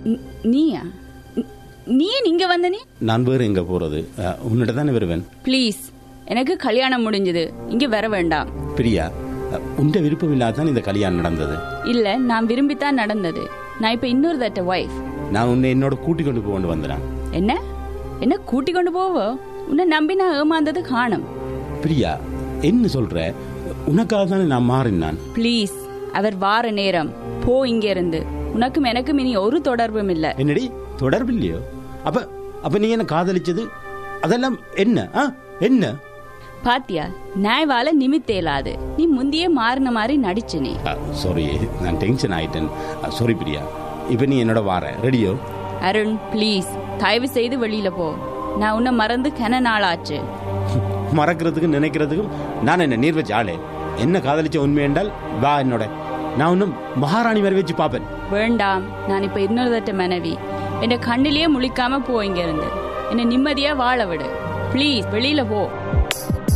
ந- நீயா ந- நீ ஏன் இங்க வந்த நீ நான் வேறு எங்க போறது அஹ், உன்னிட்ட தானே வருவேன் ப்ளீஸ் எனக்கு கல்யாணம் முடிஞ்சது இங்க வர வேண்டாம் பிரியா அஹ், உன்ட விருப்பம் இல்லாதான் இந்த கல்யாணம் நடந்தது இல்ல நான் விரும்பித்தான் நடந்தது நான் இப்ப இன்னொரு தட்ட ஒய்ஃப் நான் உன்னை என்னோட கூட்டிக் கொண்டு போக வந்துறேன் என்ன என்ன கூட்டி கொண்டு போவோ உன்னை நம்பி நான் ஏமாந்தது காணும் பிரியா என்ன சொல்ற உனக்காக தானே நான் மாறினான் ப்ளீஸ் அவர் வார நேரம் போ இங்க இருந்து உனக்கும் எனக்கும் இனி ஒரு தொடர்பும் இல்ல என்னடி தொடர்பு இல்லையோ அப்ப அப்ப நீ என்ன காதலிச்சது அதெல்லாம் என்ன ஆ? என்ன பாத்தியா நாய்வால நிமித்தேலாது நீ முந்தியே மாறின மாதிரி நடிச்சு நீ சாரி நான் டென்ஷன் ஆயிட்டேன் சாரி பிரியா இப்ப நீ என்னோட வார ரெடியோ அருண் ப்ளீஸ் தயவு செய்து வெளியில போ நான் உன்னை மறந்து கன நாள் ஆச்சு மறக்கிறதுக்கும் நினைக்கிறதுக்கும் நான் என்ன நீர் வச்ச ஆளே என்ன காதலிச்ச உண்மை என்றால் வா என்னோட நான் இன்னும் மகாராணி வரை வச்சு பார்ப்பேன் வேண்டாம் நான் இப்ப இன்னொரு தட்ட மனைவி என் கண்ணிலேயே முழிக்காம போ இங்க இருந்து என்னை நிம்மதியா வாழ விடு ப்ளீஸ் வெளியில போ